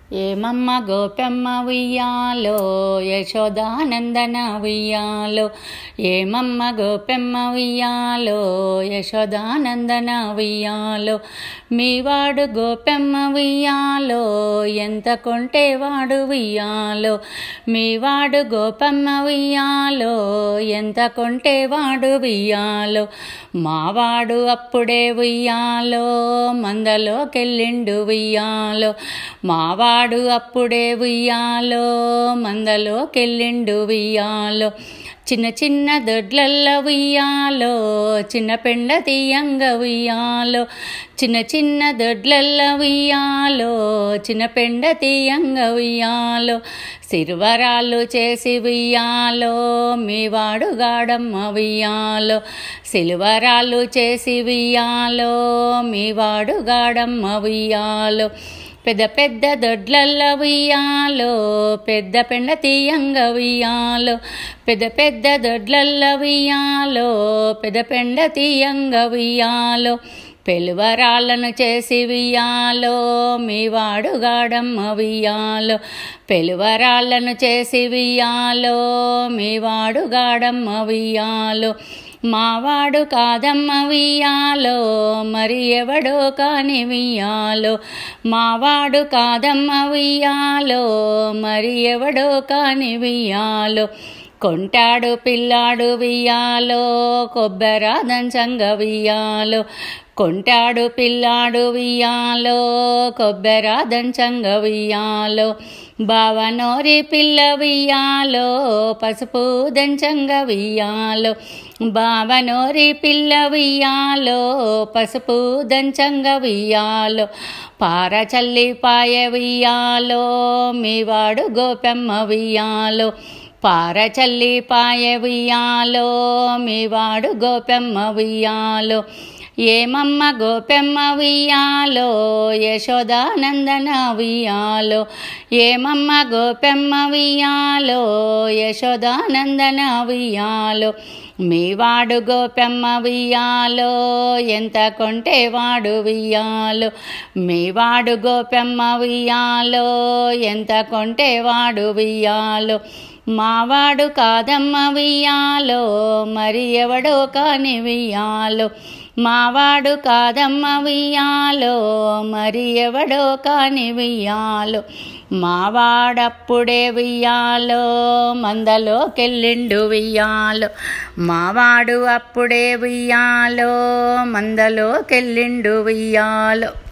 ఏమమ్మ గోపెమ్మ ఉయ్యాలో యశోదానందన ఉయ్యాలో ఏమమ్మ గోపెమ్మ ఉయ్యాలో యశోదానందన ఉయ్యాలో మీవాడు గోపెమ్మ ఉయ్యాలో ఎంత కొంటే వాడు ఉయ్యాలో మీవాడు గోపెమ్మ ఉయ్యాలో ఎంత కొంటే వాడు ఉయ్యాలో మావాడు అప్పుడే ఉయ్యాలో మందలోకెళ్ళిండు ఉయ్యాలో మావాడు అప్పుడే ఉయ్యాలో మందలోకెళ్ళిండు ఉయ్యాలో చిన్న చిన్న దొడ్లల్ల ఉయ్యాలో చిన్న పెండ తీయంగ ఉయ్యాలో చిన్న చిన్న దొడ్లల్ల ఉయ్యాలో చిన్న పెండ తీయంగ ఉయ్యాలో సిరువరాలు చేసి ఉయ్యాలో మీవాడు గాడమ్మ ఉయ్యాలో సిలువరాలు చేసి ఉయ్యాలో మీవాడు గాడమ్మ ఉయ్యాలో పెద్ద పెద్ద దొడ్లల్ల ఉయ్యాలో పెద్ద పెండ తీయంగ ఉయ్యాలో పెద్ద పెద్ద దొడ్లల్ల ఉయ్యాలో పెద్ద పెండ తీయంగ ఉయ్యాలో పెలువరాళ్ళను చేసి వియ్యాలో మీవాడు గాడమ్మ వియ్యాలో పెలువరాళ్ళను చేసి వియ్యాలో మీవాడు గాడమ్మ వియ్యాలో మావాడు కాదమ్మ వియ్యాలో మరి ఎవడో కాని వియ్యాలో మావాడు కాదమ్మ వియ్యాలో మరి ఎవడో కాని వియ్యాలో కొంటాడు పిల్లాడు వియ్యాలో కొబ్బరాదంచంగ వియ్యాలో కొంటాడు పిల్లాడు వియ్యాలో కొబ్బరాదంచంగ వియ్యాలో బావనోరి పిల్ల వియ్యాలో పసుపు దంచంగ వియ్యాలో బావనోరి పిల్ల వియ్యాలో పసుపు దంచంగ వియ్యాలో పార చల్లి పాయ వియ్యాలో మీవాడు గోపెమ్మ వియ్యాలో పార చల్లి పాయ వియ్యాలో మీవాడు గోపెమ్మ వియ్యాలో ఏమమ్మ గోపెమ్మ వియ్యాలో యశోదానందన వియ్యాలో ఏమమ్మ గోపెమ్మ వియ్యాలో యశోదానందన వియ్యాలో మీవాడు గోపెమ్మ వియ్యాలో ఎంత కొంటే వాడు వియ్యాలో మీవాడు గోపెమ్మ వియ్యాలో ఎంత కొంటే వాడు వియ్యాలో మావాడు కాదమ్మ వియ్యాలో మరి ఎవడో కాని వియ్యాలో మావాడు కాదమ్మ వియ్యాలో మరి ఎవడో కాని వియ్యాలో మావాడప్పుడే వియ్యాలో మందలోకెళ్ళిండు వియ్యాలో మావాడు అప్పుడే వియ్యాలో మందలోకెళ్ళిండు వియ్యాలో